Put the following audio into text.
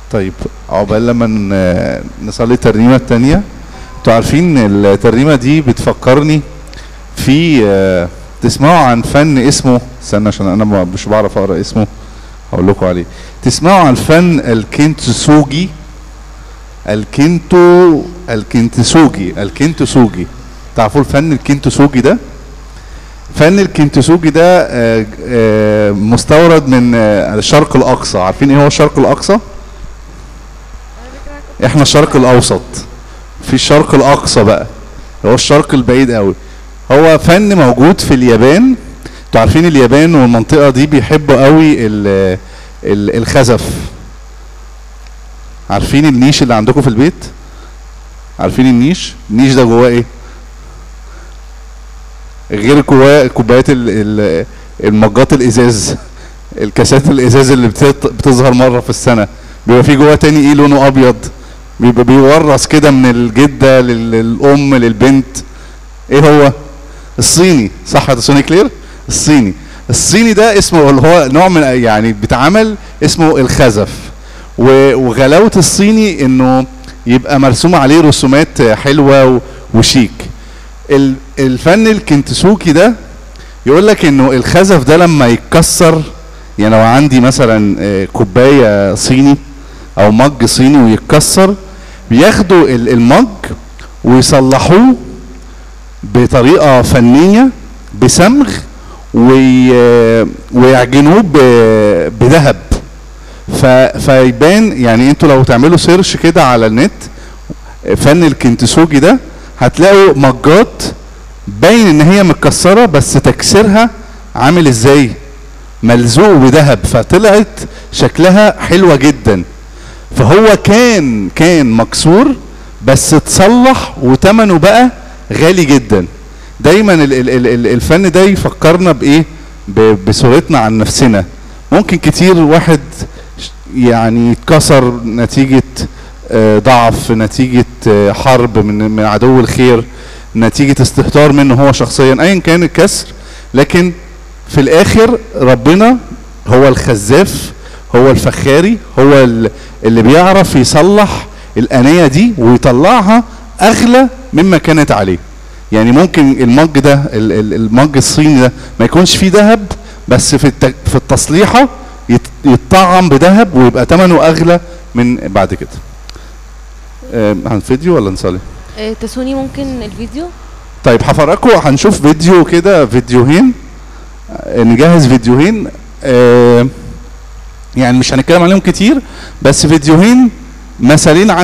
طيب عقبال لما ن- نصلي الترنيمة التانية انتوا عارفين الترنيمة دي بتفكرني في آه، تسمعوا عن فن اسمه استنى عشان انا ما- مش بعرف اقرا اسمه هقول لكم عليه تسمعوا عن فن الكنتسوجي الكنتو الكنتسوجي الكنتسوجي تعرفوا الفن الكنتسوجي ده فن الكنتسوجي ده آه، آه، مستورد من آه، الشرق الاقصى عارفين ايه هو الشرق الاقصى احنا الشرق الاوسط في الشرق الاقصى بقى هو الشرق البعيد قوي هو فن موجود في اليابان انتوا عارفين اليابان والمنطقه دي بيحبوا قوي ال- ال- الخزف عارفين النيش اللي عندكم في البيت عارفين النيش النيش ده جواه ايه غير جواه كوبايات ال- ال- المجات الازاز الكاسات الازاز اللي بتط- بتظهر مره في السنه بيبقى في جواه تاني ايه لونه ابيض بيبقى بيورث كده من الجده لل- للام للبنت ايه هو الصيني صح يا سوني كلير الصيني الصيني ده اسمه اللي هو نوع من يعني بيتعمل اسمه الخزف و- وغلاوه الصيني انه يبقى مرسوم عليه رسومات حلوه و- وشيك ال- الفن الكنتسوكي ده يقول لك انه الخزف ده لما يتكسر يعني لو عندي مثلا آه، كوبايه صيني او مج صيني ويتكسر بياخدوا ال- المج ويصلحوه بطريقه فنيه بصمغ وي- ويعجنوه ب- بذهب ف- فيبان يعني انتوا لو تعملوا سيرش كده على النت فن الكنتسوجي ده هتلاقوا مجات باين ان هي متكسره بس تكسيرها عامل ازاي ملزوق بذهب فطلعت شكلها حلوه جدا فهو كان كان مكسور بس اتصلح وتمنه بقى غالي جدا دايما ال- ال- ال- ال- الفن ده يفكرنا بايه ب- بصورتنا عن نفسنا ممكن كتير واحد ش- يعني يتكسر نتيجة آه، ضعف نتيجة آه، حرب من من عدو الخير نتيجة استهتار منه هو شخصيا ايا كان الكسر لكن في الاخر ربنا هو الخزاف هو الفخاري هو ال- اللي بيعرف يصلح الانية دي ويطلعها اغلى مما كانت عليه يعني ممكن المج ده ال- ال- المج الصيني ده ما يكونش فيه ذهب بس في الت- في التصليحه يت- يتطعم بذهب ويبقى ثمنه اغلى من بعد كده آه، هنفيديو ولا نصلي آه، تسوني ممكن الفيديو طيب هفرجكم هنشوف فيديو كده فيديوهين آه، نجهز فيديوهين آه، يعني مش هنتكلم عليهم كتير بس فيديوهين مثالين عن